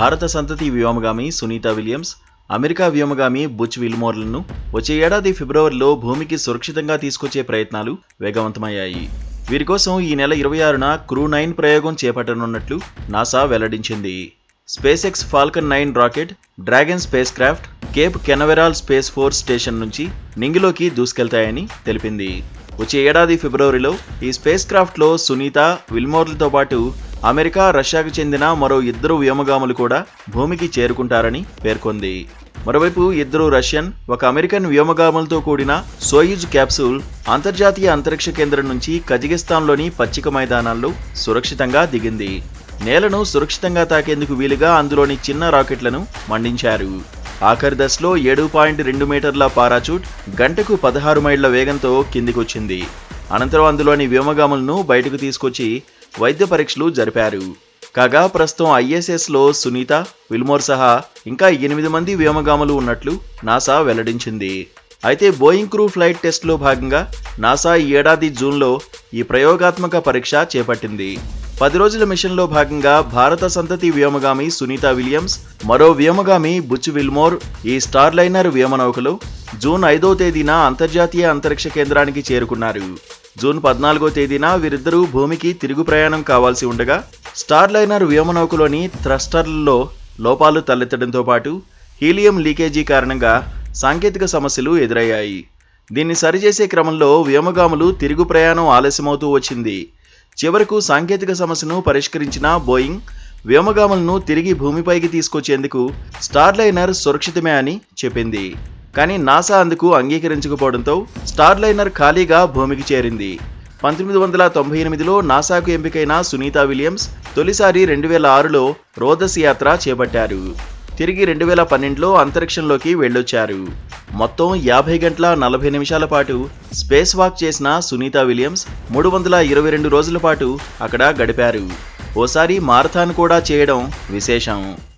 భారత సంతతి వ్యోమగామి సునీత విలియమ్స్ అమెరికా వ్యోమగామి బుచ్ విల్మోర్లను వచ్చే ఏడాది ఫిబ్రవరిలో భూమికి సురక్షితంగా తీసుకొచ్చే ప్రయత్నాలు వేగవంతమయ్యాయి వీరి కోసం ఈ నెల ఇరవై ఆరున క్రూ నైన్ ప్రయోగం చేపట్టనున్నట్లు నాసా వెల్లడించింది SpaceX Falcon nine rocket Dragon spacecraft Cape Canaveral Space Force Station నుంచి నింగిలోకి దూసుకెళ్తాయని తెలిపింది వచ్చే ఏడాది ఫిబ్రవరిలో ఈ స్పేస్ క్రాఫ్ట్లో సునీత విల్మోర్లతో పాటు అమెరికా రష్యాకు చెందిన మరో ఇద్దరు వ్యోమగాములు కూడా భూమికి చేరుకుంటారని పేర్కొంది మరోవైపు ఇద్దరు రష్యన్ ఒక అమెరికన్ వ్యోమగాములతో కూడిన సోయిజ్ క్యాప్సూల్ అంతర్జాతీయ అంతరిక్ష కేంద్రం నుంచి కజకిస్తాన్లోని పచ్చిక మైదానాల్లో సురక్షితంగా దిగింది నేలను సురక్షితంగా తాకేందుకు వీలుగా అందులోని చిన్న రాకెట్లను మండించారు ఆఖరి దశలో ఏడు పాయింట్ రెండు మీటర్ల పారాచూట్ గంటకు పదహారు మైళ్ల వేగంతో కిందికొచ్చింది అనంతరం అందులోని వ్యోమగాములను బయటకు తీసుకొచ్చి వైద్య పరీక్షలు జరిపారు కాగా ప్రస్తుతం ఐఎస్ఎస్లో సునీత విల్మోర్ సహా ఇంకా ఎనిమిది మంది వ్యోమగాములు ఉన్నట్లు నాసా వెల్లడించింది అయితే బోయింగ్ క్రూ ఫ్లైట్ టెస్ట్లో భాగంగా నాసా ఈ ఏడాది జూన్లో ఈ ప్రయోగాత్మక పరీక్ష చేపట్టింది పది రోజుల మిషన్లో భాగంగా భారత సంతతి వ్యోమగామి సునీత విలియమ్స్ మరో వ్యోమగామి బుచ్ విల్మోర్ ఈ స్టార్లైనర్ వ్యోమనౌకలో జూన్ ఐదో తేదీన అంతర్జాతీయ అంతరిక్ష కేంద్రానికి చేరుకున్నారు జూన్ పద్నాలుగో తేదీన వీరిద్దరూ భూమికి తిరుగు ప్రయాణం కావాల్సి ఉండగా స్టార్లైనర్ వ్యోమనౌకలోని థ్రస్టర్లలో లోపాలు తలెత్తడంతో పాటు హీలియం లీకేజీ కారణంగా సాంకేతిక సమస్యలు ఎదురయ్యాయి దీన్ని సరిచేసే క్రమంలో వ్యోమగాములు తిరుగు ప్రయాణం ఆలస్యమవుతూ వచ్చింది చివరకు సాంకేతిక సమస్యను పరిష్కరించిన బోయింగ్ వ్యోమగాములను తిరిగి భూమిపైకి తీసుకొచ్చేందుకు స్టార్లైనర్ సురక్షితమే అని చెప్పింది కానీ నాసా అందుకు అంగీకరించకపోవడంతో స్టార్లైనర్ ఖాళీగా భూమికి చేరింది పంతొమ్మిది వందల తొంభై ఎనిమిదిలో నాసాకు ఎంపికైన సునీత విలియమ్స్ తొలిసారి రెండు వేల ఆరులో రోదస్ యాత్ర చేపట్టారు తిరిగి రెండు వేల పన్నెండులో అంతరిక్షంలోకి వెళ్ళొచ్చారు మొత్తం యాభై గంటల నలభై నిమిషాల పాటు స్పేస్ వాక్ చేసిన సునీత విలియమ్స్ మూడు వందల ఇరవై రెండు రోజుల పాటు అక్కడ గడిపారు ఓసారి మారథాన్ కూడా చేయడం విశేషం